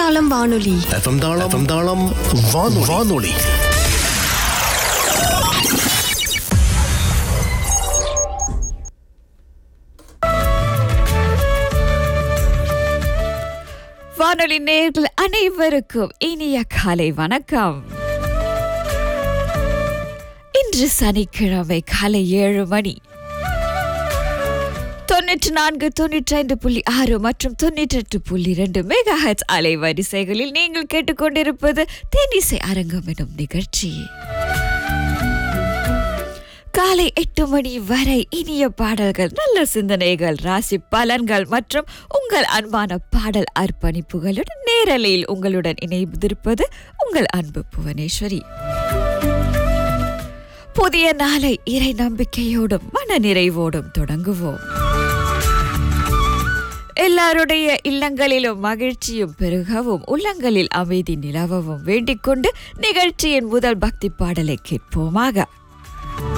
தாளம் வானொலி எஃப்எம் தாளம் எஃப்எம் தாளம் வானொலி வானொலி வானொலி நேர்கள் அனைவருக்கும் இனிய காலை வணக்கம் இன்று சனிக்கிழமை காலை ஏழு மணி தொண்ணூற்றி நான்கு தொண்ணூற்றி ஐந்து புள்ளி ஆறு மற்றும் தொண்ணூற்றி எட்டு புள்ளி இரண்டு மெகா ஹெச் அலைவரிசைகளில் நீங்கள் கேட்டுக்கொண்டிருப்பது தேனிசை அரங்கம் எனும் நிகழ்ச்சி காலை எட்டு மணி வரை இனிய பாடல்கள் நல்ல சிந்தனைகள் ராசி பலன்கள் மற்றும் உங்கள் அன்பான பாடல் அர்ப்பணிப்புகளுடன் நேரலையில் உங்களுடன் இணைந்திருப்பது உங்கள் அன்பு புவனேஸ்வரி புதிய நாளை இறை நம்பிக்கையோடும் மன நிறைவோடும் தொடங்குவோம் எல்லாருடைய இல்லங்களிலும் மகிழ்ச்சியும் பெருகவும் உள்ளங்களில் அமைதி நிலவவும் வேண்டிக் கொண்டு நிகழ்ச்சியின் முதல் பக்தி பாடலை கேட்போமாக